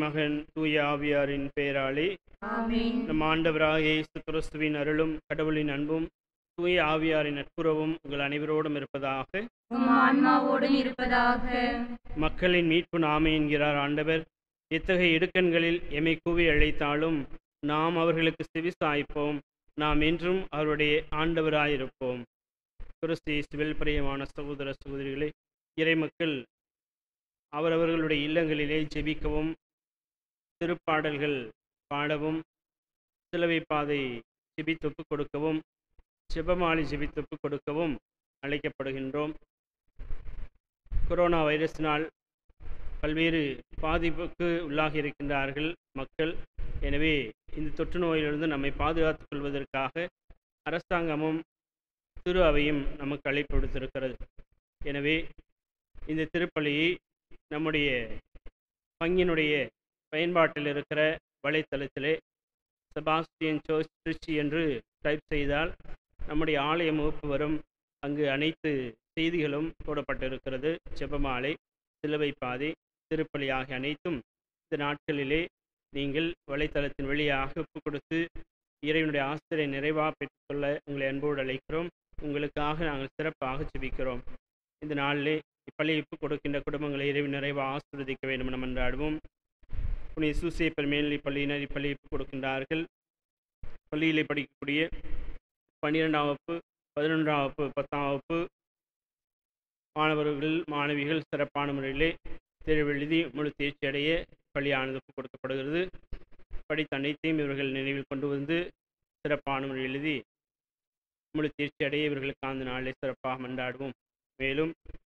மகன் தூய ஆவியாரின் பெயராலே ஆமென் நம் ஆண்டவராக இயேசு கிறிஸ்துவின் அருளும் கடவுளின் அன்பும் தூய ஆவியாரின் நட்புறவும் உங்கள் அனைவரோடும் இருப்பதாக உம் ஆன்மாவோடும் இருப்பதாக மக்களின் மீட்பு நாமே என்கிறார் ஆண்டவர் இத்தகைய இடுக்கண்களில் எமை கூவி அழைத்தாலும் நாம் அவர்களுக்கு செவி சாய்ப்போம் நாம் என்றும் அவருடைய ஆண்டவராயிருப்போம் கிறிஸ்து இயேசுவில் பிரியமான சகோதர சகோதரிகளே இறைமக்கள் அவரவர்களுடைய இல்லங்களிலே ஜெபிக்கவும் திருப்பாடல்கள் பாடவும் சிலுவை பாதை ஜெபித்தொப்பு கொடுக்கவும் செபமாலை ஜெபித்தொப்பு கொடுக்கவும் அழைக்கப்படுகின்றோம் கொரோனா வைரஸினால் பல்வேறு பாதிப்புக்கு உள்ளாகி இருக்கின்றார்கள் மக்கள் எனவே இந்த தொற்று நோயிலிருந்து நம்மை பாதுகாத்துக் கொள்வதற்காக அரசாங்கமும் திரு அவையும் நமக்கு அழைப்பு விடுத்திருக்கிறது எனவே இந்த திருப்பலியை நம்முடைய பங்கினுடைய பயன்பாட்டில் இருக்கிற வலைத்தளத்திலே செபாஸ்டியன் சர்ச் திருச்சி என்று டைப் செய்தால் நம்முடைய ஆலய முகப்பு வரும் அங்கு அனைத்து செய்திகளும் போடப்பட்டிருக்கிறது செபமாலை சிலுவை பாதை திருப்பலி ஆகிய அனைத்தும் இந்த நாட்களிலே நீங்கள் வலைத்தளத்தின் வழியாக ஒப்பு கொடுத்து இறைவனுடைய ஆசிரியை நிறைவாக பெற்றுக்கொள்ள உங்களை அன்போடு அழைக்கிறோம் உங்களுக்காக நாங்கள் சிறப்பாக ஜெபிக்கிறோம் இந்த நாளிலே இப்பள்ளியை ஒப்பு கொடுக்கின்ற குடும்பங்களை இறைவன் நிறைவாக ஆசீர்வதிக்க வேண்டும் என மன்றாடுவோம் புனித சூசேப்பர் மேல்நிலை பள்ளியினர் இப்பள்ளியை ஒப்பு கொடுக்கின்றார்கள் பள்ளியிலே படிக்கக்கூடிய பன்னிரெண்டாம் வகுப்பு பதினொன்றாம் வகுப்பு பத்தாம் வகுப்பு மாணவர்கள் மாணவிகள் சிறப்பான முறையிலே தேர்வு எழுதி முழு தேர்ச்சி அடைய பள்ளியானது ஒப்புக் கொடுக்கப்படுகிறது படித்த அனைத்தையும் இவர்கள் நினைவில் கொண்டு வந்து சிறப்பான முறையில் எழுதி முழு தேர்ச்சி அடைய இவர்களுக்கு அந்த நாளை சிறப்பாக மன்றாடுவோம் மேலும்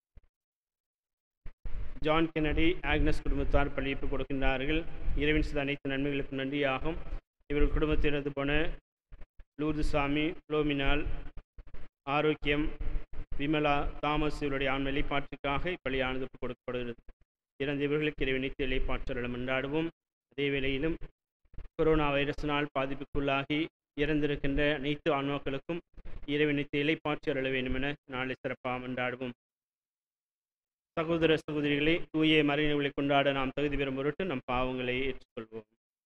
ஜான் கென்னடி ஆக்னஸ் குடும்பத்தார் பள்ளியிப்பு கொடுக்கின்றார்கள் இறைவன் செய்த அனைத்து நன்மைகளுக்கும் நன்றியாகும் இவர்கள் குடும்பத்தினது போன லூர்து சாமி புளோமினால் ஆரோக்கியம் விமலா தாமஸ் இவருடைய ஆண் வெளிப்பாட்டுக்காக இப்பள்ளியானது ஒப்புக் கொடுக்கப்படுகிறது இறந்த இவர்களுக்கு இறைவனைத்து இலைப்பாற்றலும் கொண்டாடுவோம் அதே வேளையிலும் கொரோனா வைரஸினால் பாதிப்புக்குள்ளாகி இறந்திருக்கின்ற அனைத்து ஆன்மாக்களுக்கும் இறைவனைத்து இலைப்பாற்றி அருள வேண்டும் என நாளை சிறப்பாக கொண்டாடுவோம் சகோதர சகோதரிகளை தூய மறைநிலை கொண்டாட நாம் தகுதி பெறும் பொருட்டு நம் பாவங்களை ஏற்றுக்கொள்வோம்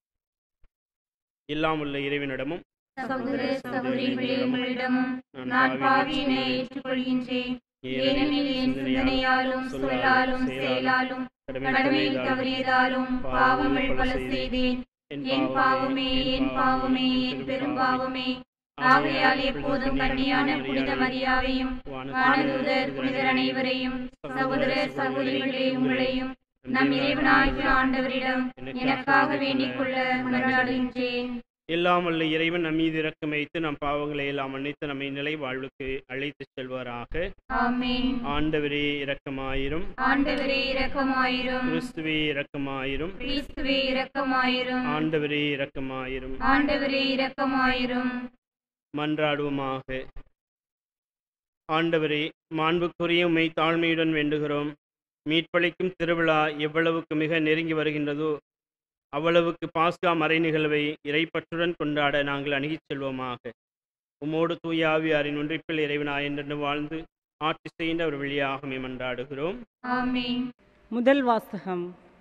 எல்லாம் உள்ள இறைவனிடமும் சகோதர சகோதரிகளே உங்களிடமும் நான் பாவியினை ஏற்றுக்கொள்கின்றேன் ஏனெனில் என் சிந்தனையாலும் சொல்லாலும் செயலாலும் கடமையில் தவறியதாலும் பாவங்கள் பல செய்தேன் என் பாவமே என் பாவமே என் பெரும் பாவமே ஆகையால் எப்போதும் கண்ணியான புனித மரியாவையும் வானதூதர் புனிதர் அனைவரையும் சகோதர சகோதரிகளே உங்களையும் நம் இறைவனாகிய ஆண்டவரிடம் எனக்காக வேண்டிக் கொள்ள மன்றாடுகின்றேன் எல்லாம் வல்ல இறைவன் நம் மீது இரக்கம் வைத்து நம் பாவங்களை எல்லாம் மன்னித்து நம்மை நிலை வாழ்வுக்கு அழைத்துச் செல்வாராக ஆமென் ஆண்டவரே இரக்கமாயிரும் ஆண்டவரே இரக்கமாயிரும் கிறிஸ்துவே இரக்கமாயிரும் கிறிஸ்துவே இரக்கமாயிரும் ஆண்டவரே இரக்கமாயிரும் ஆண்டவரே இரக்கமாயிரும் மன்றாடுவோமாக ஆண்டவரே மாண்புக்குரிய உம்மை தாழ்மையுடன் வேண்டுகிறோம் மீட்பளிக்கும் திருவிழா எவ்வளவுக்கு மிக நெருங்கி வருகின்றதோ அவ்வளவுக்கு பாஸ்கா மறை நிகழ்வை இறைப்பற்றுடன் கொண்டாட நாங்கள் அணுகிச் செல்வோமாக உம்மோடு தூய ஆவியாரின் ஒன்றிப்பில் இறைவனாய் என்று வாழ்ந்து ஆட்சி செய்கின்ற அவர் வழியாக மன்றாடுகிறோம் ஆமென் முதல் வாசகம்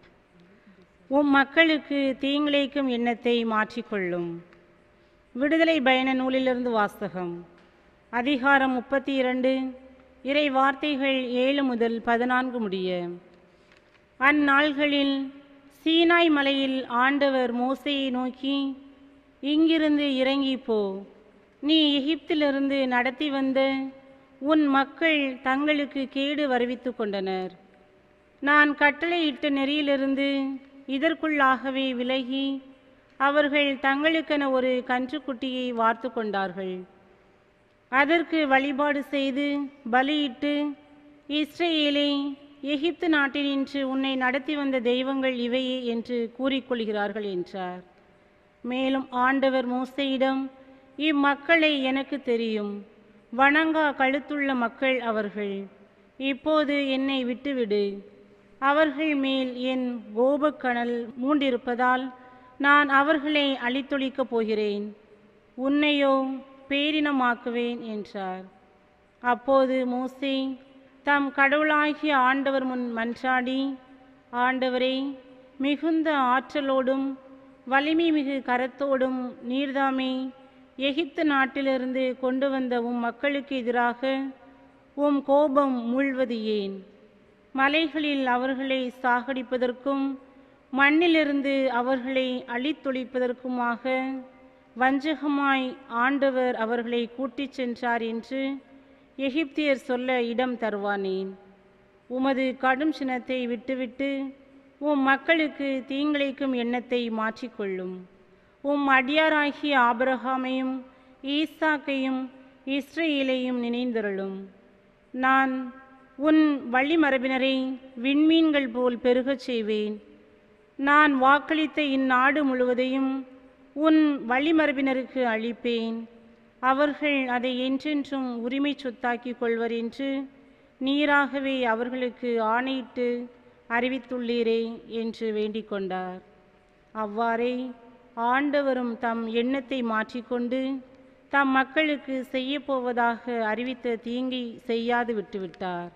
உம் மக்களுக்கு தீங்கிழைக்கும் எண்ணத்தை மாற்றிக்கொள்ளும் விடுதலை பயண நூலிலிருந்து வாசகம் அதிகாரம் முப்பத்தி இரண்டு இறை வார்த்தைகள் ஏழு முதல் பதினான்கு முடிய அந்நாள்களில் சீனாய் மலையில் ஆண்டவர் மோசையை நோக்கி இங்கிருந்து இறங்கி போ நீ எகிப்திலிருந்து நடத்தி வந்த உன் மக்கள் தங்களுக்கு கேடு வருவித்து கொண்டனர் நான் கட்டளையிட்ட நெறியிலிருந்து இதற்குள்ளாகவே விலகி அவர்கள் தங்களுக்கென ஒரு கன்றுக்குட்டியை வார்த்து கொண்டார்கள் அதற்கு வழிபாடு செய்து பலியிட்டு இஸ்ரேலே எகிப்து நாட்டினின்று உன்னை நடத்தி வந்த தெய்வங்கள் இவையே என்று கூறிக்கொள்கிறார்கள் என்றார் மேலும் ஆண்டவர் மோசையிடம் இம்மக்களை எனக்கு தெரியும் வணங்கா கழுத்துள்ள மக்கள் அவர்கள் இப்போது என்னை விட்டுவிடு அவர்கள் மேல் என் கோபக்கணல் மூண்டிருப்பதால் நான் அவர்களை அழித்தொழிக்கப் போகிறேன் உன்னையோ பேரினமாக்குவேன் என்றார் அப்போது மோசே தம் கடவுளாகிய ஆண்டவர் முன் மன்றாடி ஆண்டவரே மிகுந்த ஆற்றலோடும் வலிமை மிகு கரத்தோடும் நீர்தாமே எகிப்து நாட்டிலிருந்து கொண்டு வந்த உம் மக்களுக்கு எதிராக உம் கோபம் மூழ்வது ஏன் மலைகளில் அவர்களை சாகடிப்பதற்கும் மண்ணிலிருந்து அவர்களை அழித்தொழிப்பதற்குமாக வஞ்சகமாய் ஆண்டவர் அவர்களை கூட்டிச் சென்றார் என்று எகிப்தியர் சொல்ல இடம் தருவானேன் உமது கடும் சினத்தை விட்டுவிட்டு உம் மக்களுக்கு தீங்கிழைக்கும் எண்ணத்தை மாற்றிக்கொள்ளும் உம் அடியாராகிய ஆபிரகாமையும் ஈசாக்கையும் இஸ்ரேலையும் நினைந்தருளும் நான் உன் வழிமரபினரை விண்மீன்கள் போல் பெருகச் செய்வேன் நான் வாக்களித்த இந்நாடு முழுவதையும் உன் வழிமரபினருக்கு அளிப்பேன் அவர்கள் அதை என்றென்றும் உரிமை சொத்தாக்கிக் கொள்வர் என்று நீராகவே அவர்களுக்கு ஆணையிட்டு அறிவித்துள்ளீரே என்று வேண்டிக் கொண்டார் அவ்வாறே ஆண்டவரும் தம் எண்ணத்தை மாற்றிக்கொண்டு தம் மக்களுக்கு செய்யப்போவதாக அறிவித்த தீங்கை செய்யாது விட்டுவிட்டார்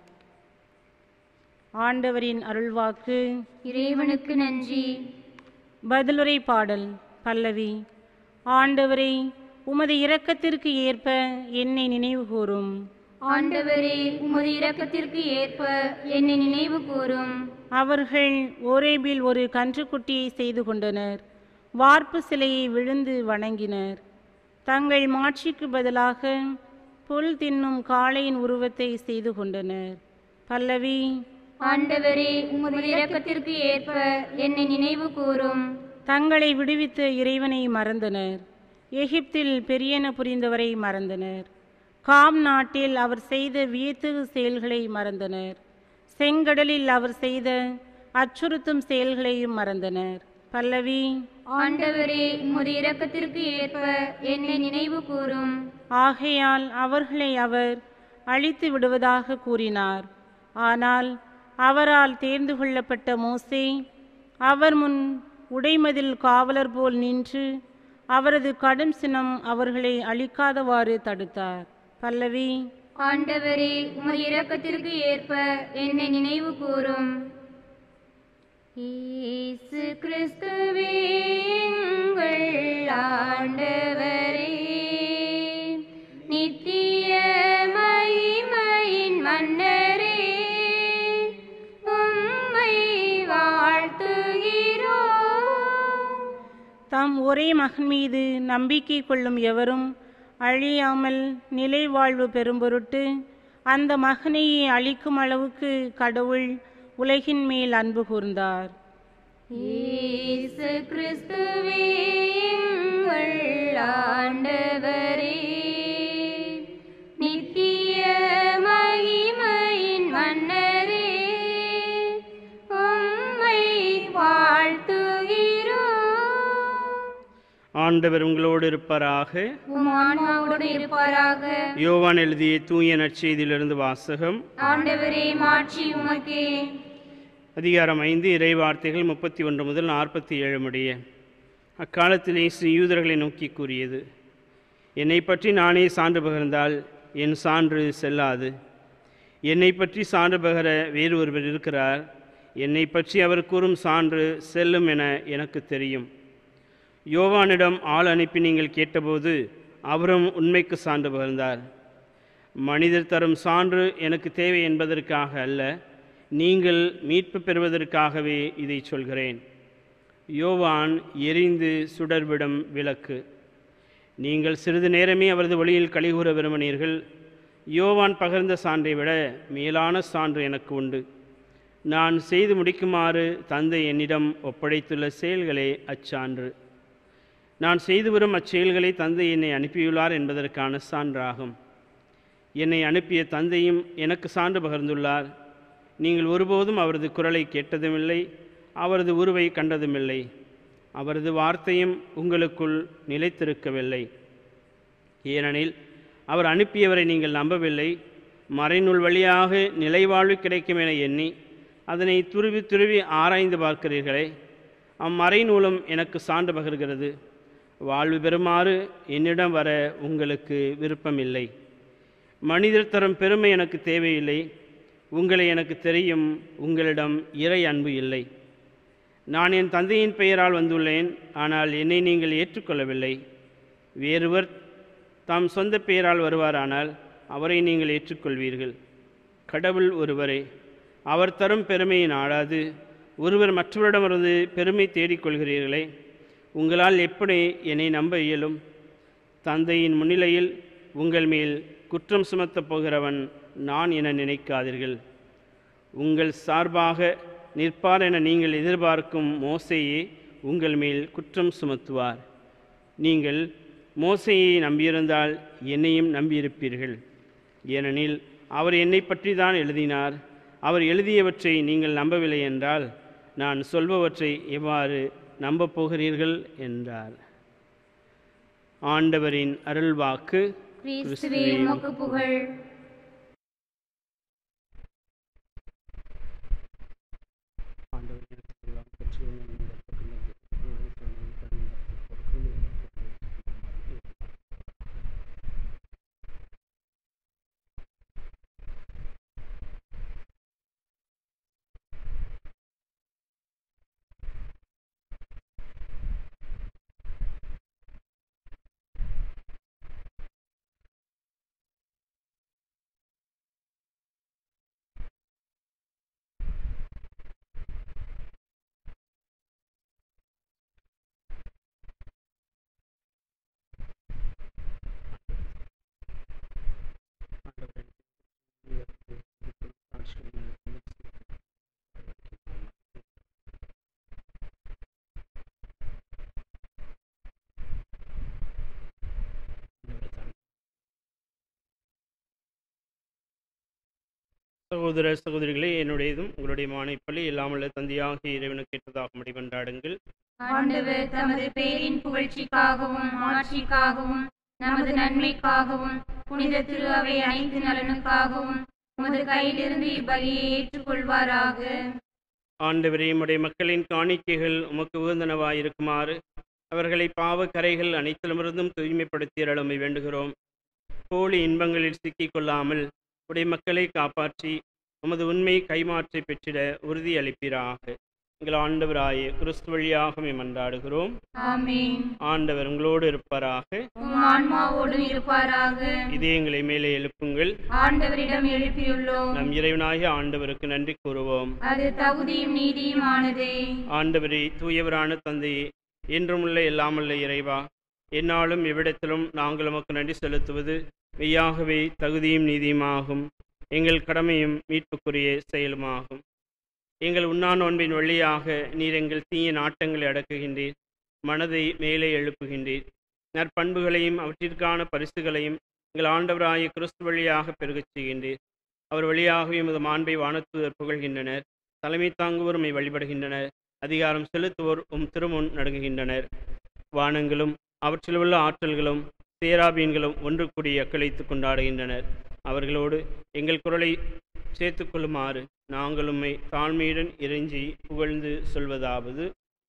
ஆண்டவரின் அருள்வாக்கு இறைவனுக்கு நன்றி பதிலுரை பாடல் பல்லவி ஆண்டவரே உமது இரக்கத்திற்கு ஏற்ப என்னை நினைவு கூரும் ஆண்டவரே உமது இரக்கத்திற்கு ஏற்ப என்னை நினைவு கூரும் அவர்கள் ஓரேபில் ஒரு கன்றுக்குட்டியை செய்து கொண்டனர் வார்ப்பு சிலையை விழுந்து வணங்கினர் தங்கள் மாட்சிக்கு பதிலாக புல் தின்னும் காளையின் உருவத்தை செய்து கொண்டனர் பல்லவி ஆண்டவரே உமது இரக்கத்திற்கு ஏற்ப என்னை நினைவு கூரும் தங்களை விடுவித்த இறைவனை மறந்தனர் எகிப்தில் பெரியன புரிந்தவரை மறந்தனர் காம் நாட்டில் அவர் செய்த வியத்தகு செயல்களை மறந்தனர் செங்கடலில் அவர் செய்த அச்சுறுத்தும் செயல்களையும் மறந்தனர் பல்லவி ஆண்டவரே உமது இரக்கத்திற்கு ஏற்ப என்னை நினைவு கூரும் ஆகையால் அவர்களை அவர் அழித்து விடுவதாக கூறினார் ஆனால் அவரால் தேர்ந்து கொள்ளப்பட்ட மோசே அவர் முன் உடைமதில் காவலர் போல் நின்று அவரது கடும் சினம் அவர்களை அழிக்காதவாறு தடுத்தார் பல்லவி ஆண்டவரே உமது இரக்கத்திற்கு ஏற்ப என்னை நினைவு கூரும் இயேசு கிறிஸ்துவே எங்கள் ஆண்டவரே நித்திய மகிமையின் மன்னரே உம்மை வாழ்த்துகிறோம் தாம் ஒரே மகன் மீது நம்பிக்கை கொள்ளும் எவரும் அழியாமல் நிலை வாழ்வு பெறும் பொருட்டு அந்த மகனையே அழிக்கும் அளவுக்கு கடவுள் உலகின் மேல் அன்பு கூர்ந்தார் இயேசு கிறிஸ்துவே எங்கள் ஆண்டவரே நித்திய மகிமையின் மன்னரே உம்மை வாழ்த்துகிறோம் ஆண்டவர் உங்களோடு இருப்பாராக உம் ஆன்மாவோடு இருப்பாராக யோவான் எழுதிய தூய நற்செய்தியிலிருந்து வாசகம் ஆண்டவரே மாட்சி உமக்கே அதிகாரம் ஐந்து இறை வார்த்தைகள் முப்பத்தி ஒன்று முதல் நாற்பத்தி ஏழு முடிய அக்காலத்தில் இயேசு யூதர்களை நோக்கி கூறியது என்னை பற்றி நானே சான்று பகிர்ந்தால் என் சான்று செல்லாது என்னை பற்றி சான்று பகர வேறு ஒருவர் இருக்கிறார் என்னை பற்றி அவர் கூறும் சான்று செல்லும் என எனக்கு தெரியும் யோவானிடம் ஆள் அனுப்பி நீங்கள் கேட்டபோது அவரும் உண்மைக்கு சான்று பகிர்ந்தார் மனிதர் தரும் சான்று எனக்கு தேவை என்பதற்காக அல்ல நீங்கள் மீட்பு பெறுவதற்காகவே இதை சொல்கிறேன் யோவான் எரிந்து சுடர்விடும் விளக்கு நீங்கள் சிறிது நேரமே அவரது வழியில் கலிகூற விரும்பினீர்கள் யோவான் பகிர்ந்த சான்றை விட மேலான சான்று எனக்கு உண்டு நான் செய்து முடிக்குமாறு தந்தை என்னிடம் ஒப்படைத்துள்ள செயல்களே அச்சான்று நான் செய்து வரும் அச்செயல்களை தந்தை என்னை அனுப்பியுள்ளார் என்பதற்கான சான்றாகும் என்னை அனுப்பிய தந்தையும் எனக்கு சான்று பகிர்ந்துள்ளார் நீங்கள் ஒருபோதும் அவரது குரலை கேட்டதுமில்லை அவரது உருவை கண்டதுமில்லை அவரது வார்த்தையும் உங்களுக்குள் நிலைத்திருக்கவில்லை ஏனெனில் அவர் அனுப்பியவரை நீங்கள் நம்பவில்லை மறைநூல் வழியாக நிலைவாழ்வு கிடைக்கும் என எண்ணி அதனை துருவி துருவி ஆராய்ந்து பார்க்கிறீர்களே அம்மறைநூலும் எனக்கு சான்று பகிர்கிறது வாழ்வு பெறுமாறு என்னிடம் வர உங்களுக்கு விருப்பமில்லை மனிதர் தரும் பெருமை எனக்கு தேவையில்லை உங்களை எனக்கு தெரியும் உங்களிடம் இறை அன்பு இல்லை நான் என் தந்தையின் பெயரால் வந்துள்ளேன் ஆனால் என்னை நீங்கள் ஏற்றுக்கொள்ளவில்லை வேறுவர் தாம் சொந்த பெயரால் வருவாரானால் அவரை நீங்கள் ஏற்றுக்கொள்வீர்கள் கடவுள் ஒருவரே அவர் தரும் பெருமையை நாடாது ஒருவர் மற்றவரிடமிருந்து பெருமை தேடிக்கொள்கிறீர்களே உங்களால் எப்படி என்னை நம்ப இயலும் தந்தையின் முன்னிலையில் உங்கள் மேல் குற்றம் சுமத்தப் போகிறவன் நான் என நினைக்காதீர்கள் உங்கள் சார்பாக நிற்பார் என நீங்கள் எதிர்பார்க்கும் மோசையே உங்கள் மேல் குற்றம் சுமத்துவார் நீங்கள் மோசையை நம்பியிருந்தால் என்னையும் நம்பியிருப்பீர்கள் ஏனெனில் அவர் என்னை பற்றி தான் எழுதினார் அவர் எழுதியவற்றை நீங்கள் நம்பவில்லை என்றால் நான் சொல்பவற்றை எவ்வாறு நம்பப் போகிறீர்கள் என்றார் ஆண்டவரின் அருள்வாக்கு கிறிஸ்துவே உமக்கு புகழ் சகோதர சகோதரிகளே என்னுடையதும் உங்களுடைய மானைப்பள்ளி இல்லாமல் தந்தையாகிய இறைவனுக்கு ஏற்றதாக முடிவென்றாடுங்கள் ஆண்டவர் தமது பேரின் புகழ்ச்சிக்காகவும் ஆட்சிக்காகவும் நமது நன்மைக்காகவும் புனித திரு அவை அனைத்து நலனுக்காகவும் உமது கையிலிருந்து இப்பலியை ஏற்றுக்கொள்வாராக ஆண்டவரே உம்முடைய மக்களின் காணிக்கைகள் உமக்கு உகந்தனவாயிருக்குமாறு அவர்களை பாவக் கரைகள் அனைத்திலுமிருந்தும் தூய்மைப்படுத்தி அருளமை வேண்டுகிறோம் போலி இன்பங்களில் சிக்கிக் கொள்ளாமல் உடைய மக்களை காப்பாற்றி உமது உண்மை கைமாற்றை பெற்றிட உறுதி அளிப்பீராக எங்கள் ஆண்டவராய கிறிஸ்து வழியாக மன்றாடுகிறோம் ஆமென் ஆண்டவர் உங்களோடு இருப்பாராக உம் ஆன்மாவோடும் இருப்பாராக இதயங்களை மேலே எழுப்புங்கள் ஆண்டவரிடம் எழுப்பியுள்ளோம் நம் இறைவனாகிய ஆண்டவருக்கு நன்றி கூறுவோம் அது தகுதியும் நீதியுமானதே ஆண்டவரே தூயவரான தந்தையே என்றுமுள்ள எல்லாமல்ல இறைவா என்னாலும் எவ்விடத்திலும் நாங்கள் உமக்கு நன்றி செலுத்துவது மெய்யாகவே தகுதியும் நீதியுமாகும் எங்கள் கடமையும் மீட்புக்குரிய செயலுமாகும் எங்கள் உண்ணா நோன்பின் வழியாக நீர் எங்கள் தீய நாட்டங்களை அடக்குகின்றீர் மனதை மேலே எழுப்புகின்றீர் நற்பண்புகளையும் அவற்றிற்கான பரிசுகளையும் எங்கள் ஆண்டவராய கிறிஸ்து வழியாக பெருகச் செய்கின்றீர் அவர் வழியாகவே எமது மாண்பை வானத்துவர் புகழ்கின்றனர் தலைமை தாங்குவோர் உம்மை வழிபடுகின்றனர் அதிகாரம் செலுத்துவோர் உம் திருமுன் நடுங்குகின்றனர் வானங்களும் அவற்றில் உள்ள ஆற்றல்களும் சேராபீன்களும் ஒன்று கூடி அக்களித்து கொண்டாடுகின்றனர் அவர்களோடு எங்கள் குரலை சேர்த்துக்கொள்ளுமாறு நாங்கள் உம்மை தாழ்மையுடன் இறைஞ்சி புகழ்ந்து சொல்வதாவது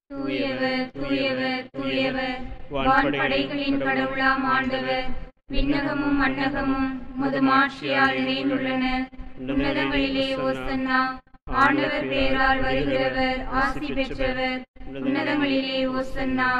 தூயவர் தூயவர் தூயவர் வான்படைகளின் கடவுளாம் ஆண்டவர் விண்ணகமும் மண்ணகமும் உமது மாட்சியால் நிறைந்துள்ளன உன்னதங்களிலே ஓசன்னா ஆண்டவர் பெயரால் வருகிறவர் ஆசி பெற்றவர் உன்னதங்களிலே ஓசன்னா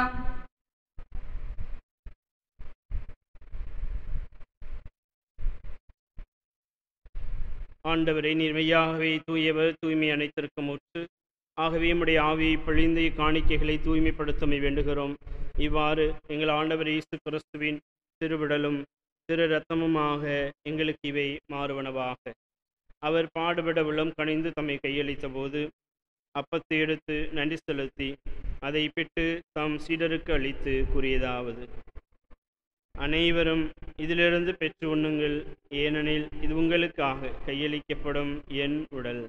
ஆண்டவரை நீர் மெய்யாகவே தூயவர் தூய்மை அனைத்திற்கும் ஊற்று ஆகவே உம்முடைய ஆவியை பொழிந்து காணிக்கைகளை தூய்மைப்படுத்தமை வேண்டுகிறோம் இவ்வாறு எங்கள் ஆண்டவர் இயேசு கிறிஸ்துவின் திருவிடலும் திரு ரத்தமுமாக எங்களுக்கு இவை மாறுவனவாக அவர் பாடுபட உள்ளம் கணிந்து தம்மை கையளித்த போது அப்பத்தை எடுத்து நன்றி செலுத்தி அதை பெற்று தம் சீடருக்கு அளித்து கூறியதாவது அனைவரும் இதிலிருந்து பெற்று உண்ணுங்கள் ஏனெனில் இது உங்களுக்காக கையளிக்கப்படும் என் உடல்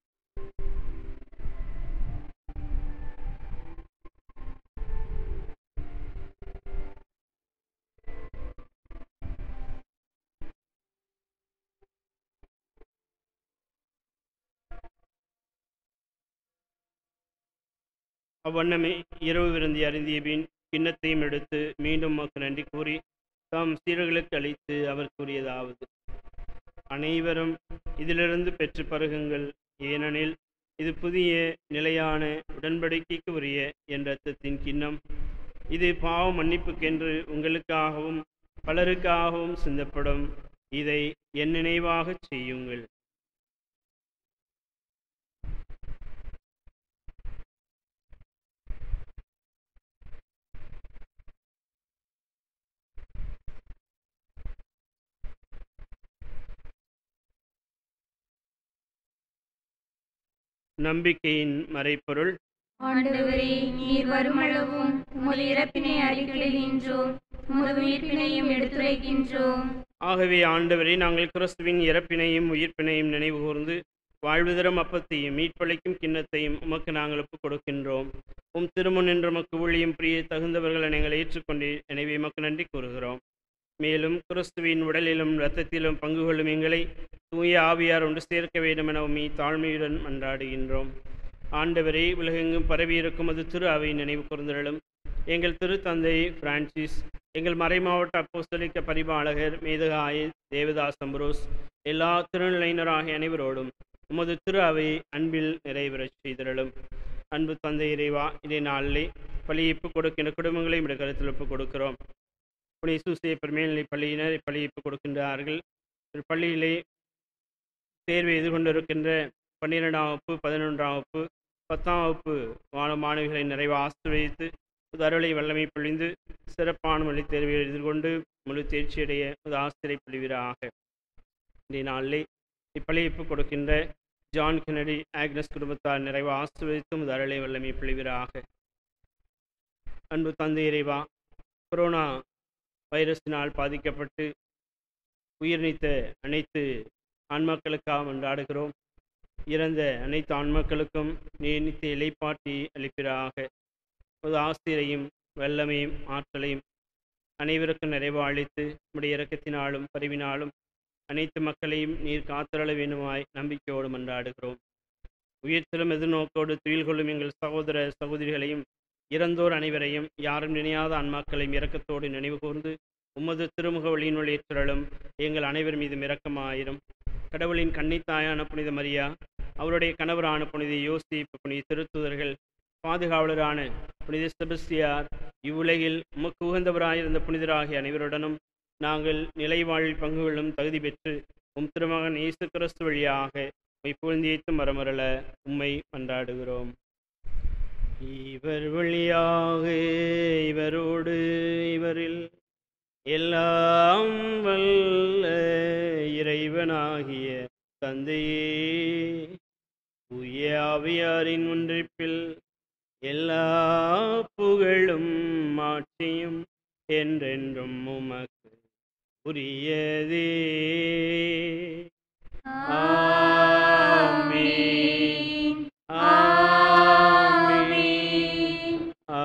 அவ்வண்ணமே இரவு விருந்தி அருந்திய பின் கிண்ணத்தையும் எடுத்து மீண்டும் உமக்கு நன்றி கூறி தாம் சீடர்களுக்கு அளித்து அவர் கூறியதாவது அனைவரும் இதிலிருந்து பெற்று பருகுங்கள் ஏனெனில் இது புதிய நிலையான உடன்படிக்கைக்கு உரிய என் இரத்தத்தின் கிண்ணம் இது பாவ மன்னிப்புக்கென்று உங்களுக்காகவும் பலருக்காகவும் சிந்தப்படும் இதை என் நினைவாகச் செய்யுங்கள் நம்பிக்கையின் மறைப்பொருள் ஆண்டவரே நீர் வருமளவும் உமது இறப்பினை அறிக்கையிடுகின்றோம் உமது உயிர்ப்பினையும் எடுத்துரைக்கின்றோம் ஆகவே ஆண்டவரே நாங்கள் கிறிஸ்துவின் இறப்பினையும் உயிர்ப்பினையும் நினைவு கூர்ந்து வாழ்வு தரும் அப்பத்தையும் மீட்பளிக்கும் கிண்ணத்தையும் உமக்கு நாங்கள் ஒப்புக் கொடுக்கின்றோம் உம் திருமுன் என்று மக்கு ஊழியம் பிரிய தகுந்தவர்களை நீங்கள் ஏற்றுக்கொண்டீர் எனவே எமக்கு நன்றி கூறுகிறோம் மேலும் கிறிஸ்துவின் உடலிலும் இரத்தத்திலும் பங்கு கொள்ளும் எங்களை தூய ஆவியார் ஒன்று சேர்க்க வேண்டும் என உம்மை தாழ்மையுடன் மன்றாடுகின்றோம் ஆண்டவரே உலகெங்கும் பரவியிருக்கும் அது திரு அவை நினைவு கூர்ந்தருளும் எங்கள் திரு தந்தை பிரான்சிஸ் எங்கள் மறைமாவட்ட அப்போஸ்தலிக்க பரிபாலகர் மேதகாய தேவதாஸ் அம்பரோஸ் எல்லா திருநிலையினராகிய அனைவரோடும் உமது திரு அவை அன்பில் நிறைவேறச் செய்திருளும் அன்பு தந்தை இறைவா இதே நாளிலே பள்ளியிப்பு கொடுக்கின்ற குடும்பங்களை இந்த கருத்தில் ஒப்புக் கொடுக்கிறோம் புனித சூசேப்பர் மேல்நிலை பள்ளியினர் இப்பள்ளியிப்பு கொடுக்கின்றார்கள் ஒரு பள்ளியிலே தேர்வை எதிர்கொண்டிருக்கின்ற பன்னிரெண்டாம் வகுப்பு பதினொன்றாம் வகுப்பு பத்தாம் வகுப்பு மாணவ மாணவிகளை நிறைவு ஆசிர்வதித்து புது அருளை வல்லமை பொழிந்து சிறப்பான மொழி தேர்வை எதிர்கொண்டு முழு தேர்ச்சியடைய புது ஆசிரியை பொழிவீராக இன்றைய நாளிலே இப்பளிப்பு கொடுக்கின்ற ஜான் கெனடி ஆக்னஸ் குடும்பத்தார் நிறைவு ஆசிர்வதித்து முது அருளை வல்லமை பொழிவீராக அன்பு தந்தை இறைவா கொரோனா வைரஸினால் பாதிக்கப்பட்டு உயிர் நீத்த அனைத்து ஆன்மாக்களுக்காக மன்றாடுகிறோம் இறந்த அனைத்து ஆன்மாக்களுக்கும் நீர்நித்த இலைப்பாட்டி அளிப்பிறாக ஒரு ஆசிரியரையும் வல்லமையும் ஆற்றலையும் அனைவருக்கும் நிறைவு அளித்து உடைய இறக்கத்தினாலும் பரிவினாலும் அனைத்து மக்களையும் நீர் காத்தரள வேண்டுமாய் நம்பிக்கையோடு மன்றாடுகிறோம் உயிர்த்தலும் எதிர்நோக்கோடு துயில் கொள்ளும் எங்கள் சகோதர சகோதரிகளையும் இறந்தோர் அனைவரையும் யாரும் நினையாத ஆன்மாக்களையும் இரக்கத்தோடு நினைவு கூர்ந்து உமது திருமுக வழியினுள் ஏற்றலும் எங்கள் அனைவர் மீதும் இரக்கமாயிரும் கடவுளின் கன்னித்தாயான புனித மரியா அவருடைய கணவரான புனித யோசிப்பு புனித திருத்துதர்கள் பாதுகாவலரான புனித செபஸ்தியார் இவ்வுலகில் உமக்கு உகந்தவராயிருந்த புனிதராகிய அனைவருடனும் நாங்கள் நிலை வாழ்வில் பங்கு கொள்ளும் தகுதி பெற்று உம் திருமகன் இயேசு கிறிஸ்து வழியாக உம்மை புகழ்ந்தேத்தும் மரமரல உம்மை மன்றாடுகிறோம் இவர் வழியாக இவரோடு இவரில் எல்லாம் வல்ல இறைவனாகிய தந்தையே தூய ஆவியாரின் ஒன்றிப்பில் எல்லா புகழும் மாட்சியும் என்றென்றும் உமக்கு உரியதே ஆமென். ஆமென்.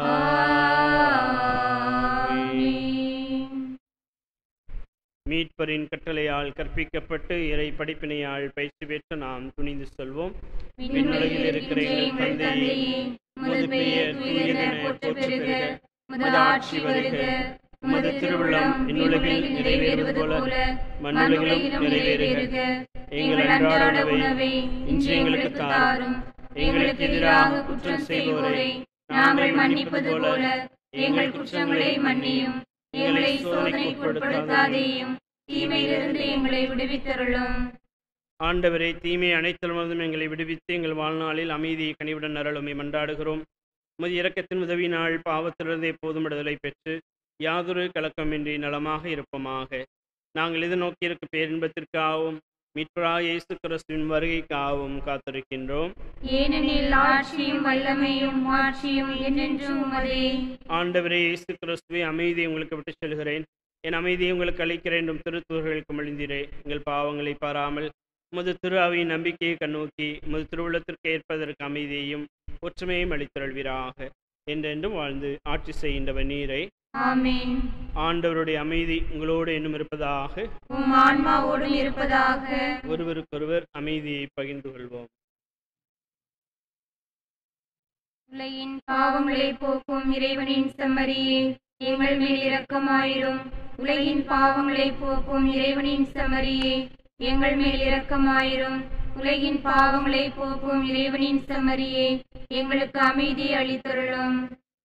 ஆமென். மீட்பரின் கட்டளையால் கற்பிக்கப்பட்டு இறை படிப்பினையால் பயிற்சி பெற்று நாம் துணிந்து சொல்வோம் விண்ணுலகில் இருக்கிற எங்கள் தந்தையே உமது பெயர் தூயதென போற்றப் பெறுக உமது ஆட்சி வருக உமது திருவுளம் விண்ணுலகில் நிறைவேறுவது போல மண்ணுலகிலும் நிறைவேறுக எங்கள் அன்றாட உணவை இன்று எங்களுக்கு தாரும் எங்களுக்கு எதிராக குற்றம் செய்வோரை நாங்கள் மன்னிப்பது போல எங்கள் குற்றங்களை மன்னியும் எங்களை சோதனைக்கு உட்படுத்தாதேயும் தீமையிலிருந்து எங்களை விடுவித்தருளும் ஆண்டவரே தீமை அனைத்திலுமதும் எங்களை விடுவித்து எங்கள் வாழ்நாளில் அமைதியை கனிவுடன் அருளுமை மன்றாடுகிறோம் உமது இரக்கத்தின் உதவினால் பாவத்திலிருந்து எப்போதும் விடுதலை பெற்று யாதொரு கலக்கமின்றி நலமாக இருப்போமாக நாங்கள் இது நோக்கியிருக்க பேரின்பத்திற்காகவும் மீட்பராக இயேசு கிறிஸ்துவின் வருகைக்காகவும் காத்திருக்கின்றோம் ஏனெனில் ஆட்சியும் வல்லமையும் மாட்சியும் என்றென்றும் உமதே ஆண்டவரே இயேசு கிறிஸ்துவை அமைதியை உங்களுக்கு விட்டு செல்கிறேன் என் அமைதியை உங்களுக்கு அளிக்கிறேன் என்றும் திருத்தூர்களுக்கு மொழிந்தீரே எங்கள் பாவங்களை பாராமல் உமது திரு அவையின் நம்பிக்கையை கண்ணோக்கி உமது திருவுள்ளத்திற்கு ஏற்பதற்கு அமைதியையும் ஒற்றுமையும் அளித்தருள்வீராக என்றென்றும் வாழ்ந்து ஆட்சி செய்கின்றவர் நீரை ஆமென் ஆண்டவருடைய அமைதி உங்களோடு இன்னும் இருப்பதாக உம் ஆன்மாவோடும் இருப்பதாக ஒருவருக்கொருவர் அமைதியை பகிர்ந்து கொள்வோம் உலகின் பாவங்களை போக்கும் இறைவனின் செம்மறியே எங்கள் மேல் இரக்கமாயிரும் உலகின் பாவங்களை போக்கும் இறைவனின் செம்மறியே எங்கள் மேல் இரக்கமாயிரும் உலகின் பாவங்களை போக்கும் இறைவனின் செம்மறியே எங்களுக்கு அமைதி அளித்தருளும்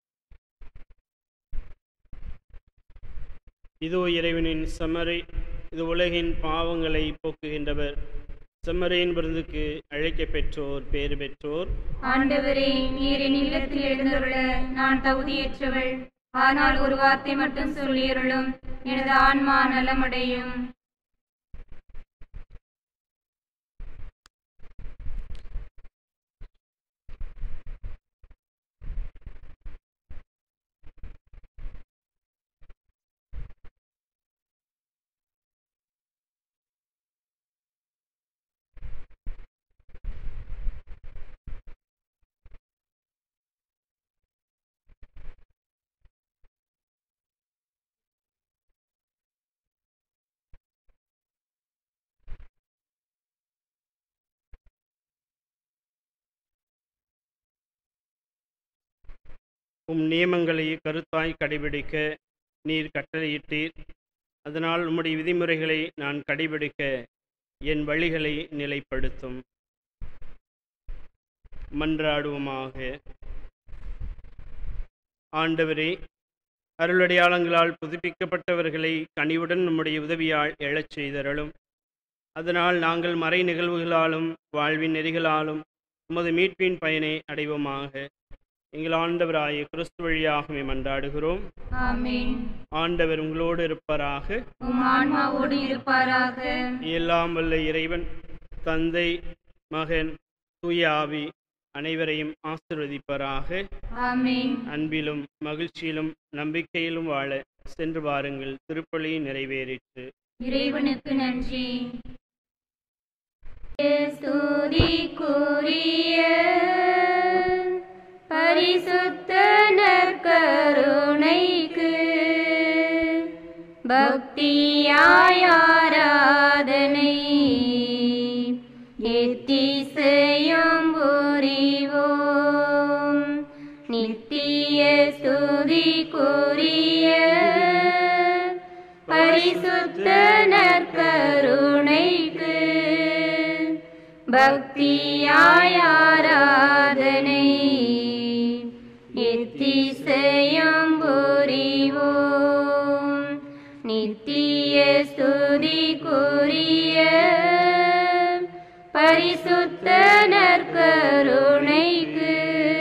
இதோ இறைவனின் செம்மறை இது உலகின் பாவங்களை போக்குகின்றவர் செம்மறையின் விருந்துக்கு அழைக்கப் பெற்றோர் பேறு பெற்றோர் ஆண்டவரே நீர் என் இல்லத்தில் எழுந்தருள நான் தகுதியற்றவள் ஆனால் ஒரு வார்த்தை மட்டும் சொல்லியருளும் எனது ஆன்மா நலமடையும் உம் நியமங்களை கருத்தாய் கடைபிடிக்க நீர் கட்டளையிட்டீர் அதனால் உம்முடைய விதிமுறைகளை நான் கடைபிடிக்க என் வழிகளை நிலைப்படுத்தும் மன்றாடுவோமாக ஆண்டவரே அருளடையாளங்களால் புதுப்பிக்கப்பட்டவர்களை கனிவுடன் நம்முடைய உதவியால் எழச் செய்தருளும் அதனால் நாங்கள் மறை நிகழ்வுகளாலும் வாழ்வின் நெறிகளாலும் உமது மீட்பின் பயனை அடைவோமாக எங்கள் ஆண்டவராய கிறிஸ்து வழியாகவே மன்றாடுகிறோம் ஆமென் ஆண்டவர் உங்களோடு இருப்பாராக உம் ஆன்மாவோடு இருப்பாராக எல்லாம் வல்ல இறைவன் தந்தை மகன் தூய ஆவி அனைவரையும் ஆசிர்வதிப்பாராக ஆமென் அன்பிலும் மகிழ்ச்சியிலும் நம்பிக்கையிலும் வாழ சென்று வாருங்கள் திருப்பலி நிறைவேறிற்று இறைவனுக்கு நன்றி ஸ்துதிக்குரிய பரிசுத்த நற்கருணைக்கு பக்தியாய் ஆராதனை எத்திசையும் புரிவோம் நித்திய ஸ்துதிக்குரிய பரிசுத்த நற்கருணைக்கு பக்தியாய் ஆராதனை எத்திசையும் புரிவோம் நித்திய ஸ்துதிக்குரிய பரிசுத்த நற்கருணைக்கு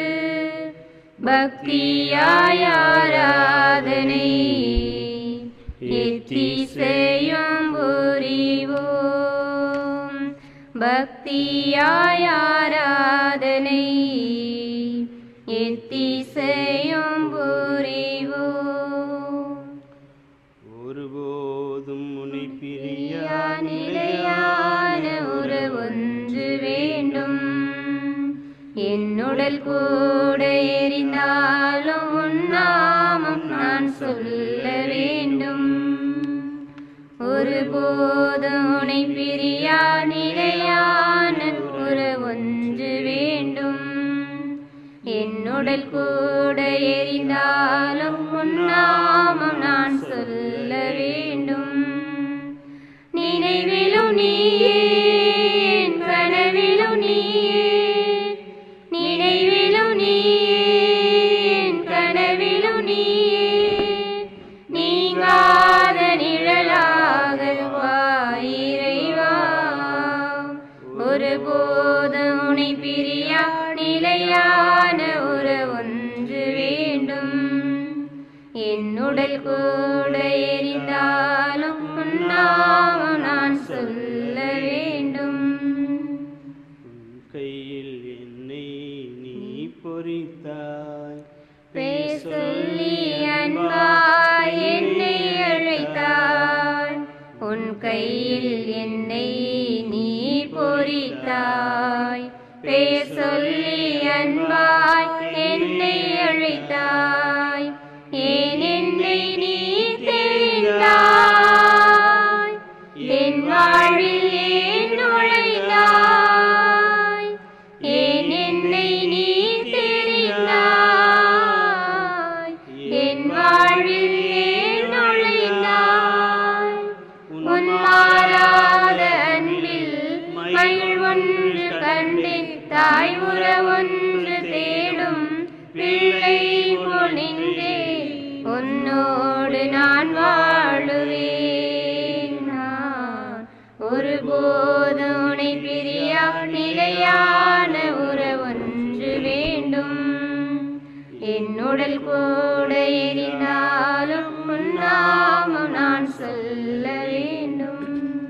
பக்தியாய் ஆராதனை எத்திசையும் புரிவோம் பக்தியாய் ஆராதனை எத்திசையும் புரிவோம் ஒருபோதும் முனை பிரியா நிலையான உறவொன்று வேண்டும் என்னுடல் கூட எரிந்தாலும் உன்னாமம் நான் சொல்ல வேண்டும் ஒருபோதும் உனை பிரியா நிலையான உறவொன்று வேண்டும் என்னுடல் கூட எரிந்தாலும் உன்னாமம் நான் சொல்ல வேண்டும் நினைவிலும் நீயே என் கனவிலும் நீயே நினைவிலும் நீயே என் கனவிலும் நீயே நீங்காத நிழலாக வா இறைவா ஒருபோது உனை பிரியா நிலையான உறவொன்று வேண்டும் என்னுடல் கூட எரிந்தாலும் உன்னாமம் நான் சொல்ல வேண்டும் கையில் என்னை நீ பொறித்தாய் பேசொல்லி அன்பாய் என்னை அழைத்தாய் உன் கையில் என்னை நீ பொறித்தாய் பேசொல்லி அன்பாய் என்னை அழைத்தாய் ஏன் என்னை நீ தெரிந்தாய் என் வாழ்வில் ஏன் நுழைந்தாய் ஏன் என்னை நீ தெரிந்தாய் என் வாழ்வில் ஏன் நுழைந்தாய் உன் மாறாத அன்பில் மகிழ்வொன்று கோடையினாலும் முன்னாமும் நான் சொல்ல வேண்டும்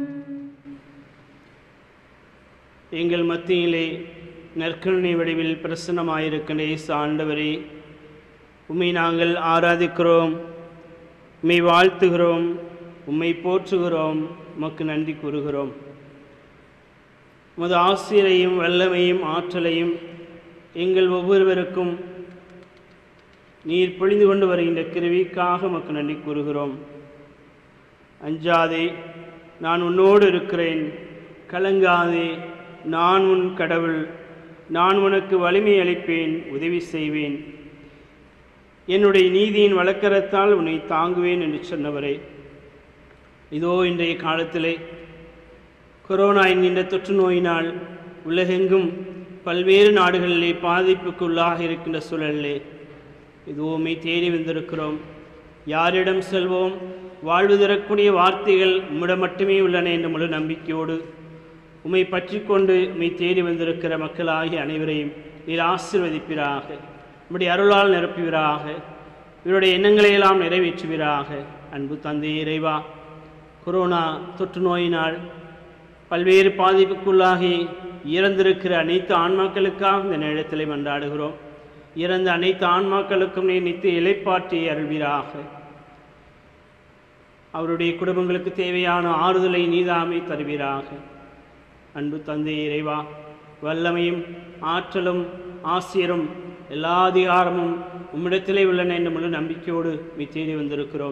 எங்கள் மத்தியிலே நற்கருணை வடிவில் பிரசன்னமாயிருக்கின்ற இயேசு ஆண்டவரே உம்மை நாங்கள் ஆராதிக்கிறோம் உம்மை வாழ்த்துகிறோம் உம்மை போற்றுகிறோம் உமக்கு நன்றி கூறுகிறோம் உமது ஆசிரியரையும் வல்லமையும் ஆற்றலையும் எங்கள் ஒவ்வொருவருக்கும் நீர் பொழிந்து கொண்டு வருகின்ற கிருவிக்காக உமக்கு நன்றி கூறுகிறோம் அஞ்சாதே நான் உன்னோடு இருக்கிறேன் கலங்காதே நான் உன் கடவுள் நான் உனக்கு வலிமை அளிப்பேன் உதவி செய்வேன் என்னுடைய நீதியின் வழக்கரத்தால் உன்னை தாங்குவேன் என்று சொன்னவரே இதோ இன்றைய காலத்திலே கொரோனா என்கின்ற தொற்று நோயினால் உலகெங்கும் பல்வேறு நாடுகளிலே பாதிப்புக்கு உள்ளாக இருக்கின்ற சூழலிலே இதுவுமே தேடி வந்திருக்கிறோம் யாரிடம் செல்வோம் வாழ்வு தரக்கூடிய வார்த்தைகள் உம்மிடம் மட்டுமே உள்ளன என்ற முழு நம்பிக்கையோடு உம்மை பற்றி கொண்டு உம்மை தேடி வந்திருக்கிற மக்களாகிய அனைவரையும் நீர் ஆசிர்வதிப்பீராக உம்முடைய அருளால் நிரப்புவீராக இவருடைய எண்ணங்களை எல்லாம் நிறைவேற்றுவீராக அன்பு தந்தை இறைவா கொரோனா தொற்று நோயினால் பல்வேறு பாதிப்புக்குள்ளாகி இறந்திருக்கிற அனைத்து ஆன்மாக்களுக்காக இந்த நேரத்திலே மன்றாடுகிறோம் இறந்த அனைத்து ஆன்மாக்களுக்கும் நீ நித்திய இலைப்பாற்றி அருள்வீராக அவருடைய குடும்பங்களுக்கு தேவையான ஆறுதலை நீதாமை தருவீராக அன்பு தந்தை இறைவா வல்லமையும் ஆற்றலும் ஆசிரியரும் எல்லா அதிகாரமும் உம்மிடத்திலே உள்ளன என்ற முழு நம்பிக்கையோடு மீ தேடி வந்திருக்கிறோம்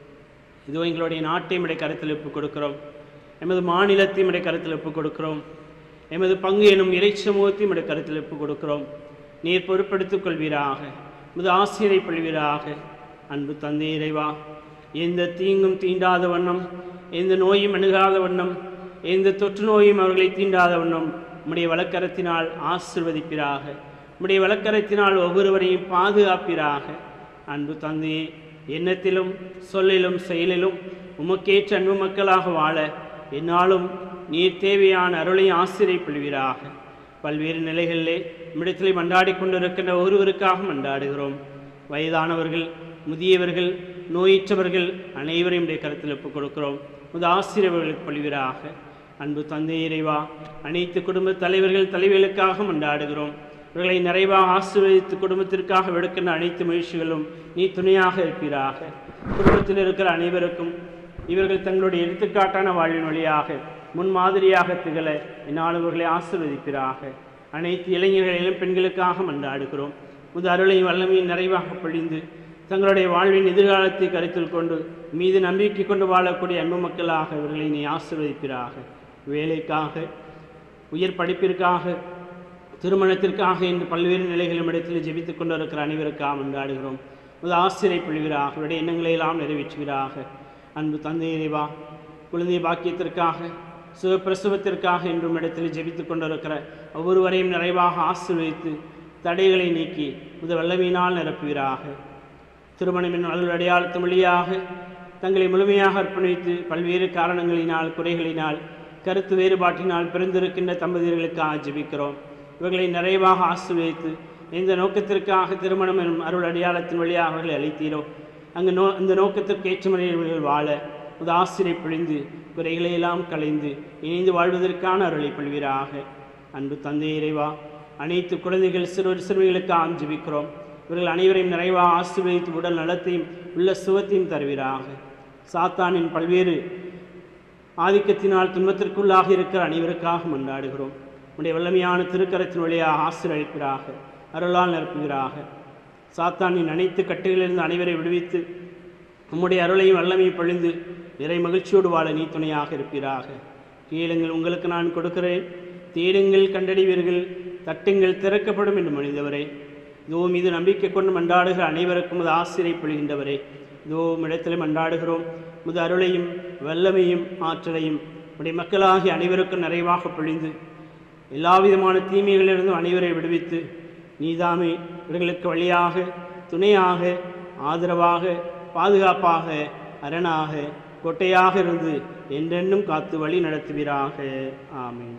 இதோ எங்களுடைய நாட்டை உடைய கருத்தில் ஒப்புக் கொடுக்கிறோம் எமது மாநிலத்தையும் உடைய கருத்தில் ஒப்புக் கொடுக்கிறோம் எமது பங்கு எனும் இறை சமூகத்தையும் உடைய கருத்தில் ஒப்புக் கொடுக்கிறோம் நீர் பொறுப்படுத்திக் கொள்வீராக உமது ஆசிரியரை கொள்வீராக அன்பு தந்தை இறைவா எந்த தீங்கும் தீண்டாத வண்ணம் எந்த நோயும் அணுகாத வண்ணம் எந்த தொற்று நோயும் அவர்களை தீண்டாத வண்ணம் உம்முடைய வழக்கரத்தினால் ஆசிர்வதிப்பீராக உம்முடைய வழக்கரத்தினால் ஒவ்வொருவரையும் பாதுகாப்பீராக அன்பு தந்தையே எண்ணத்திலும் சொல்லிலும் செயலிலும் உமக்கேற்ற அன்பு மக்களாக வாழ என்னாலும் நீர் தேவையான அருளை ஆசிரியப்படுவீராக பல்வேறு நிலைகளிலே நம்மிடத்திலே மன்றாடி கொண்டிருக்கின்ற ஒருவருக்காக மன்றாடுகிறோம் வயதானவர்கள் முதியவர்கள் நோயற்றவர்கள் அனைவரையும் உடைய கருத்தில் ஒப்புக் கொடுக்கிறோம் முது ஆசிரியர்களுக்கு பழிவீராக அன்பு தந்தை இறைவா அனைத்து குடும்ப தலைவர்கள் தலைவர்களுக்காக மன்றாடுகிறோம் இவர்களை நிறைவாக ஆசீர்வதித்து குடும்பத்திற்காக விடுக்கின்ற அனைத்து முயற்சிகளும் நீ துணையாக இருப்பீராக குடும்பத்தில் இருக்கிற அனைவருக்கும் இவர்கள் தங்களுடைய எடுத்துக்காட்டான வாழ்வின் வழியாக முன்மாதிரியாக திகழ என்னால் இவர்களை ஆசீர்வதிப்பீராக அனைத்து இளைஞர்கள் இளம் பெண்களுக்காக மன்றாடுகிறோம் முது அருளையும் வல்லமையும் நிறைவாக பொழிந்து தங்களுடைய வாழ்வின் எதிர்காலத்தை கருத்தில் கொண்டு மீது நம்பிக்கை கொண்டு வாழக்கூடிய அன்பு மக்களாக இவர்களை நீ ஆசீர்வதிப்பீராக வேலைக்காக உயர் படிப்பிற்காக திருமணத்திற்காக என்று பல்வேறு நிலைகளும் இடத்தில் ஜெபித்துக் கொண்டிருக்கிற அனைவருக்காக மன்றாடுகிறோம் முது ஆசிரியை பொழிவீராக அவருடைய எண்ணங்களை எல்லாம் நிறைவேற்றுவீராக அன்பு தந்தை இறைவா குழந்தை பாக்கியத்திற்காக சுகப்பிரசவத்திற்காக என்றும் இடத்தில் ஜெபித்துக் கொண்டிருக்கிற ஒவ்வொருவரையும் நிறைவாக ஆசீர்வதித்து தடைகளை நீக்கி முத வல்லமையினால் நிரப்புவீராக திருமணமின் அலுவல் அடையாளத்து வழியாக தங்களை முழுமையாக அர்ப்பணித்து பல்வேறு காரணங்களினால் குறைகளினால் கருத்து வேறுபாட்டினால் பிறந்திருக்கின்ற தம்பதியர்களுக்காக ஜெபிக்கிறோம் இவர்களை நிறைவாக ஆசீர்வதித்து எந்த நோக்கத்திற்காக திருமணம் எனும் அருள் அடையாளத்தின் வழியாக அவர்களை அழைத்தீரோ அங்கு நோ அந்த நோக்கத்திற்கு ஏற்ற முறையில் இவர்கள் வாழ முத ஆசிரியை பிழிந்து குறைகளை எல்லாம் களைந்து இணைந்து வாழ்வதற்கான அருளை பல்வீராக அன்பு தந்தை இறைவா அனைத்து குழந்தைகள் சிறுவர் சிறுமிகளுக்காக ஜெபிக்கிறோம் இவர்கள் அனைவரையும் நிறைவாக ஆசீர்வதித்து உடல் நலத்தையும் உள்ள சுகத்தையும் தருவீராக சாத்தானின் பல்வேறு ஆதிக்கத்தினால் துன்பத்திற்குள்ளாக இருக்கிற அனைவருக்காக மன்றாடுகிறோம் உடைய வல்லமையான திருக்கரத்தின் வழியாக ஆசீர்வதிப்பீராக அருளால் நிரப்புவீராக சாத்தானின் அனைத்து கட்டுகளிலிருந்து அனைவரை விடுவித்து உம்முடைய அருளையும் வல்லமையும் பொழிந்து நிறை மகிழ்ச்சியோடு வாழ நீ துணையாக இருப்பீராக கேளுங்கள் உங்களுக்கு நான் கொடுக்கிறேன் தேடுங்கள் கண்டடிவீர்கள் தட்டுங்கள் திறக்கப்படும் என்று மனிதவரே இதோ மீது நம்பிக்கை கொண்டு மன்றாடுகிற அனைவருக்கும் அது ஆசிரியை பொழிகின்றவரே இதோ இடத்திலே மன்றாடுகிறோம் முது அருளையும் வல்லமையும் ஆற்றலையும் உடைய மக்களாகிய அனைவருக்கும் நிறைவாக பொழிந்து எல்லா விதமான தீமைகளிலிருந்தும் அனைவரை விடுவித்து நீதாமே இவர்களுக்கு வழியாக துணையாக ஆதரவாக பாதுகாப்பாக அரணாக கோட்டையாக இருந்து என்றென்றும் காத்து வழி நடத்துவீராக ஆமென்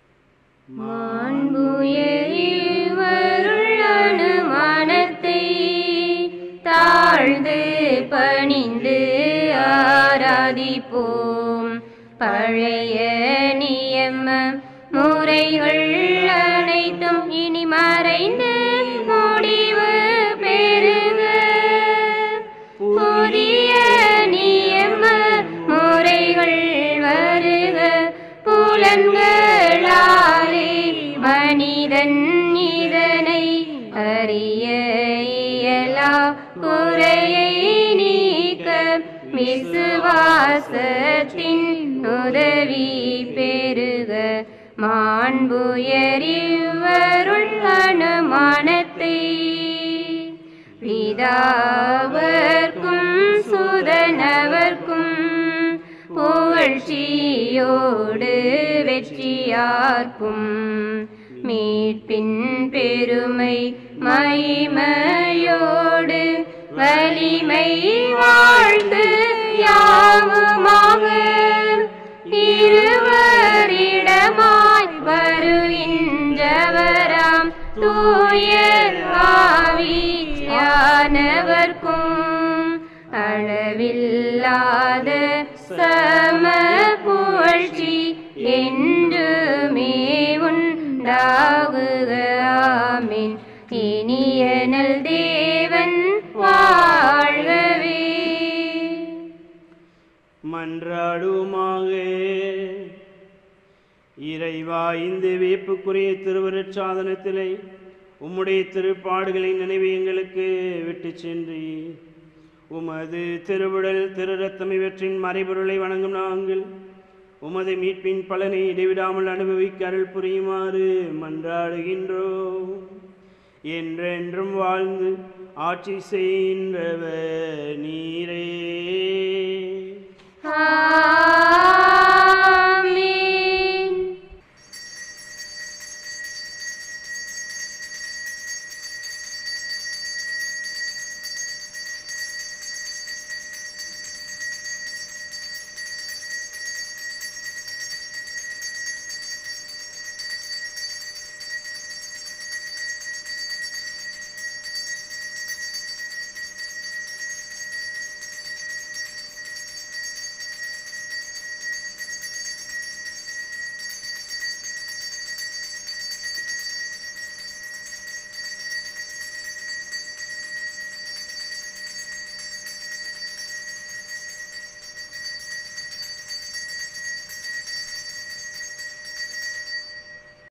மாண்புயரில் வருள் அனுமானத்தை வாழ்ந்து பணிந்து ஆராதிப்போம் பழைய நியம முறைகள் அனைத்தும் இனி மறைந்து முடிவு பெறுக புதிய நியம முறைகள் வருக புலன்களாலே மனிதன் இதனை அறிய இயலா குறையை நீக்க விசுவாசத்தின் உதவி பெருக மாண்புயரிவருள் அனுமானத்தை பிதாவர்க்கும் சுதனவர்க்கும் புகழ்ச்சியோடு வெற்றியார்க்கும் மீட்பின் பெருமை மகிமையோடு வலிமை வாழ்ந்து யாவுமாக இருவரிடமாய் வருகின்றவராம் தூய ஆவியானவர்க்கும் அளவில்லாத சம புகழ்ச்சி என்றுமே உண்டாகுக ஆமென் இனியனல் தேவன் வாழ்கவே மன்றாடுமாக இறைவா இந்த வேப்புக்குரிய திருவருட் சாதனத்திலே உம்முடைய திருப்பாடுகளை நினைவு எங்களுக்கு விட்டு சென்று உமது திருவிடல் திரு ரத்தம் இவற்றின் மறைபொருளை வணங்கும் நாங்கள் உமது மீட்பின் பலனை இடைவிடாமல் அனுபவிக்க அருள் புரியுமாறு மன்றாடுகின்றோம் என்றென்றும் வாழ்ந்து ஆட்சி செய்கின்றவர் நீரே